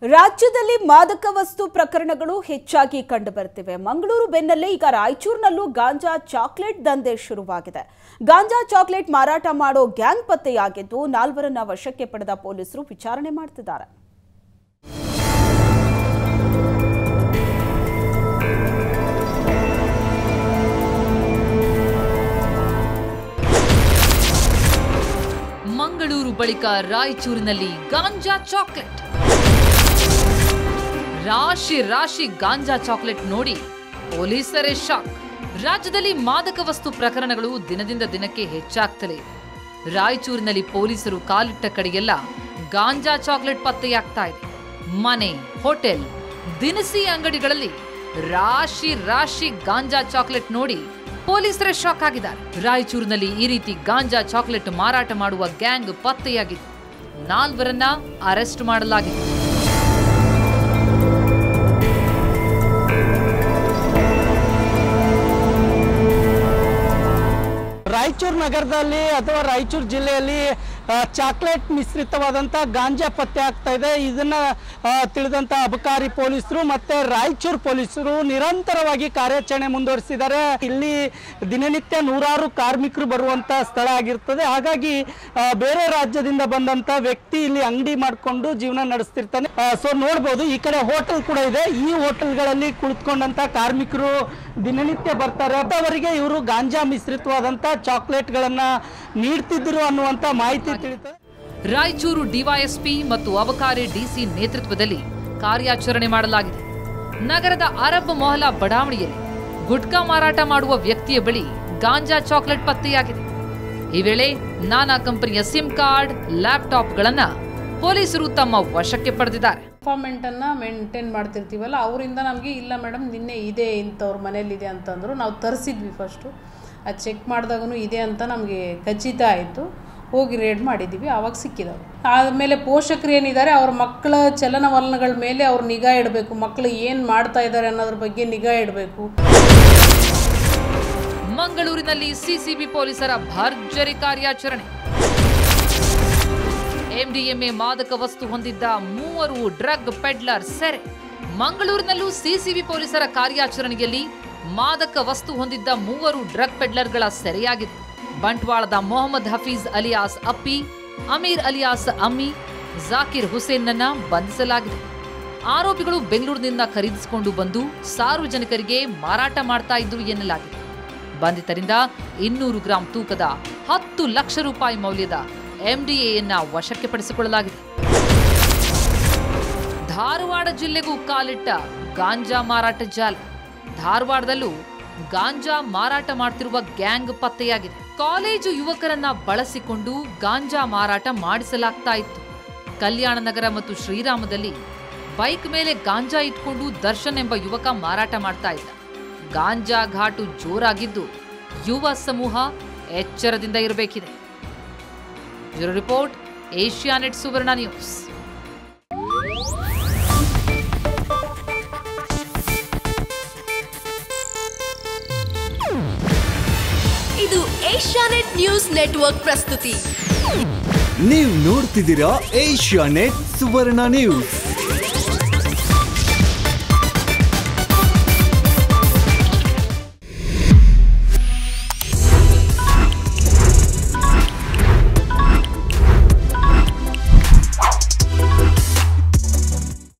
ರಾಜ್ಯದಲ್ಲಿ ಮಾದಕ ವಸ್ತು ಪ್ರಕರಣಗಳು ಹೆಚ್ಚಾಗಿ ಕಂಡುಬರುತ್ತಿವೆ ಮಂಗಳೂರು ಬೆನ್ನಲ್ಲೇ ಈಗ ರಾಯಚೂರಿನಲ್ಲೂ ಗಾಂಜಾ ಚಾಕ್ಲೇಟ್ ದಂಧೆ ಶುರುವಾಗಿದೆ ಗಾಂಜಾ ಚಾಕ್ಲೇಟ್ ಮಾರಾಟ ಮಾಡೋ ಗ್ಯಾಂಗ್ ಪತ್ತೆಯಾಗಿದ್ದು ನಾಲ್ವರನ್ನ ವಶಕ್ಕೆ ಪಡೆದ ಪೊಲೀಸರು ವಿಚಾರಣೆ ಮಾಡ್ತಿದ್ದಾರೆ ಮಂಗಳೂರು ಬಳಿಕ ರಾಯಚೂರಿನಲ್ಲಿ ಗಾಂಜಾ ಚಾಕ್ಲೇಟ್ ರಾಶಿ ರಾಶಿ ಗಾಂಜಾ ಚಾಕ್ಲೇಟ್ ನೋಡಿ ಪೊಲೀಸರೇ ಶಾಕ್ ರಾಜ್ಯದಲ್ಲಿ ಮಾದಕ ವಸ್ತು ಪ್ರಕರಣಗಳು ದಿನದಿಂದ ದಿನಕ್ಕೆ ಹೆಚ್ಚಾಗ್ತಲೇ ಇವೆ. ರಾಯಚೂರಿನಲ್ಲಿ ಪೊಲೀಸರು ಕಾಲಿಟ್ಟ ಕಡೆಯೆಲ್ಲ ಗಾಂಜಾ ಚಾಕ್ಲೇಟ್ ಪತ್ತೆಯಾಗ್ತಾ ಇದೆ ಮನೆ ಹೋಟೆಲ್ ದಿನಸಿ ಅಂಗಡಿಗಳಲ್ಲಿ ರಾಶಿ ರಾಶಿ ಗಾಂಜಾ ಚಾಕ್ಲೇಟ್ ನೋಡಿ ಪೊಲೀಸರೇ ಶಾಕ್ ಆಗಿದ್ದಾರೆ ರಾಯಚೂರಿನಲ್ಲಿ ಈ ರೀತಿ ಗಾಂಜಾ ಚಾಕ್ಲೇಟ್ ಮಾರಾಟ ಮಾಡುವ ಗ್ಯಾಂಗ್ ಪತ್ತೆಯಾಗಿದೆ ನಾಲ್ವರನ್ನ ಅರೆಸ್ಟ್ ಮಾಡಲಾಗಿದೆ ರಾಯಚೂರು ನಗರದಲ್ಲಿ ಅಥವಾ ರಾಯಚೂರು ಜಿಲ್ಲೆಯಲ್ಲಿ ಆ, ಚಾಕ್ಲೇಟ್ ಮಿಶ್ರಿತವಾದಂಥ ಗಾಂಜಾ ಪತ್ತೆ ಆಗ್ತಾ ಇದೆ ಇದನ್ನ ಆ, ತಿಳಿದಂಥ ಅಬಕಾರಿ ಪೊಲೀಸರು ಮತ್ತೆ ರಾಯಚೂರು ಪೊಲೀಸರು ನಿರಂತರವಾಗಿ ಕಾರ್ಯಾಚರಣೆ ಮುಂದುವರಿಸಿದ್ದಾರೆ ಇಲ್ಲಿ ದಿನನಿತ್ಯ ನೂರಾರು ಕಾರ್ಮಿಕರು ಬರುವಂತ ಸ್ಥಳ ಆಗಿರ್ತದೆ ಹಾಗಾಗಿ ಆ, ಬೇರೆ ರಾಜ್ಯದಿಂದ ಬಂದಂತ ವ್ಯಕ್ತಿ ಇಲ್ಲಿ ಅಂಗಡಿ ಮಾಡಿಕೊಂಡು ಜೀವನ ನಡೆಸ್ತಿರ್ತಾನೆ ಸೊ ನೋಡ್ಬೋದು ಈ ಕಡೆ ಹೋಟೆಲ್ ಕೂಡ ಇದೆ ಈ ಹೋಟೆಲ್ಗಳಲ್ಲಿ ಕುಳಿತುಕೊಂಡಂತ ಕಾರ್ಮಿಕರು ದಿನನಿತ್ಯ ಬರ್ತಾರೆ ಅವರಿಗೆ ಇವರು ಗಾಂಜಾ ಮಿಶ್ರಿತವಾದಂತ ಚಾಕ್ಲೇಟ್ಗಳನ್ನ ನೀಡ್ತಿದ್ರು ಅನ್ನುವಂತ ಮಾಹಿತಿ ತಿಳಿತದೆ ರಾಯಚೂರು ಡಿವೈಎಸ್ಪಿ ಮತ್ತು ಅಬಕಾರಿ ಡಿಸಿ ನೇತೃತ್ವದಲ್ಲಿ ಕಾರ್ಯಾಚರಣೆ ಮಾಡಲಾಗಿದೆ ನಗರದ ಅರಬ್ ಮೊಹಲಾ ಬಡಾವಣೆಯಲ್ಲಿ ಗುಟ್ಕಾ ಮಾರಾಟ ಮಾಡುವ ವ್ಯಕ್ತಿಯ ಬಳಿ ಗಾಂಜಾ ಚಾಕ್ಲೇಟ್ ಪತ್ತೆಯಾಗಿದೆ ಈ ವೇಳೆ ನಾನಾ ಕಂಪನಿಯ ಸಿಮ್ ಕಾರ್ಡ್ ಲ್ಯಾಪ್ಟಾಪ್ಗಳನ್ನ ಪೊಲೀಸರು ತಮ್ಮ ವಶಕ್ಕೆ ಪಡೆದಿದ್ದಾರೆ ಇನ್ಫಾರ್ಮೆಂಟ್ ಅನ್ನ ಮೇಂಟೈನ್ ಮಾಡ್ತಿರ್ತೀವಲ್ಲ ಅವರಿಂದ ನಮಗೆ ಇಲ್ಲ ಮೇಡಮ್ ನಿನ್ನೆ ಇದೆ ಇಂಥವ್ರ ಮನೇಲಿದೆ ಅಂತಂದ್ರು ನಾವು ತರಿಸಿದ್ವಿ ಫಸ್ಟು ಅದು ಚೆಕ್ ಮಾಡಿದಾಗೂ ಇದೆ ಅಂತ ನಮಗೆ ಖಚಿತ ಆಯಿತು ಹೋಗಿ ರೇಡ್ ಮಾಡಿದ್ದೀವಿ ಆವಾಗ ಸಿಕ್ಕಿದವು ಆಮೇಲೆ ಪೋಷಕರು ಏನಿದ್ದಾರೆ ಅವ್ರ ಮಕ್ಕಳ ಚಲನವಲನಗಳ ಮೇಲೆ ಅವ್ರು ನಿಗಾ ಇಡಬೇಕು ಮಕ್ಕಳು ಏನು ಮಾಡ್ತಾ ಇದ್ದಾರೆ ಅನ್ನೋದ್ರ ಬಗ್ಗೆ ನಿಗಾ ಇಡಬೇಕು ಮಂಗಳೂರಿನಲ್ಲಿ ಸಿಸಿಬಿ ಪೊಲೀಸರ ಭರ್ಜರಿ ಕಾರ್ಯಾಚರಣೆ ಎಂಡಿಎಂಎ ಮಾದಕ ವಸ್ತು ಹೊಂದಿದ್ದ ಮೂವರು ಡ್ರಗ್ ಪೆಡ್ಲರ್ ಸೆರೆ ಮಂಗಳೂರಿನಲ್ಲೂ ಸಿಸಿಬಿ ಪೊಲೀಸರ ಕಾರ್ಯಾಚರಣೆಯಲ್ಲಿ ಮಾದಕ ವಸ್ತು ಹೊಂದಿದ್ದ ಮೂವರು ಡ್ರಗ್ ಪೆಡ್ಲರ್ಗಳ ಸೆರೆಯಾಗಿದೆ ಬಂಟ್ವಾಳದ ಮೊಹಮ್ಮದ್ ಹಫೀಜ್ ಅಲಿಯಾಸ್ ಅಪ್ಪಿ ಅಮೀರ್ ಅಲಿಯಾಸ್ ಅಮ್ಮಿ ಜಾಕಿರ್ ಹುಸೇನ್ನನ್ನ ಬಂಧಿಸಲಾಗಿದೆ ಆರೋಪಿಗಳು ಬೆಂಗಳೂರಿನಿಂದ ಖರೀದಿಸಿಕೊಂಡು ಬಂದು ಸಾರ್ವಜನಿಕರಿಗೆ ಮಾರಾಟ ಮಾಡ್ತಾ ಇದ್ರು ಎನ್ನಲಾಗಿದೆ ಬಂಧಿತರಿಂದ ಇನ್ನೂರು ಗ್ರಾಂ ತೂಕದ ಹತ್ತು ಲಕ್ಷ ರೂಪಾಯಿ ಮೌಲ್ಯದ ಎಂಡಿಎಯನ್ನ ವಶಕ್ಕೆ ಪಡಿಸಿಕೊಳ್ಳಲಾಗಿದೆ ಧಾರವಾಡ ಜಿಲ್ಲೆಗೂ ಕಾಲಿಟ್ಟ ಗಾಂಜಾ ಮಾರಾಟ ಜಾಲ ಧಾರವಾಡದಲ್ಲೂ ಗಾಂಜಾ ಮಾರಾಟ ಮಾಡ್ತಿರುವ ಗ್ಯಾಂಗ್ ಪತ್ತೆಯಾಗಿದೆ ಕಾಲೇಜು ಯುವಕರನ್ನ ಬಳಸಿಕೊಂಡು ಗಾಂಜಾ ಮಾರಾಟ ಮಾಡಿಸಲಾಗ್ತಾ ಇತ್ತು ಕಲ್ಯಾಣ ನಗರ ಮತ್ತು ಶ್ರೀರಾಮದಲ್ಲಿ ಬೈಕ್ ಮೇಲೆ ಗಾಂಜಾ ಇಟ್ಕೊಂಡು ದರ್ಶನ್ ಎಂಬ ಯುವಕ ಮಾರಾಟ ಮಾಡ್ತಾ ಇದ್ದ ಗಾಂಜಾ ಘಾಟು ಜೋರಾಗಿದ್ದು ಯುವ ಸಮೂಹ ಎಚ್ಚರದಿಂದ ಇರಬೇಕಿದೆ bureau report Asianet Suvarna news ಇದು ಏಷ್ಯಾನೆಟ್ ನ್ಯೂಸ್ ನೆಟ್ವರ್ಕ್ ಪ್ರಸ್ತುತಿ ನೀವು ನೋಡ್ತಿದ್ದೀರಾ ಏಷ್ಯಾ ನೆಟ್ ಸುವರ್ಣ ನ್ಯೂಸ್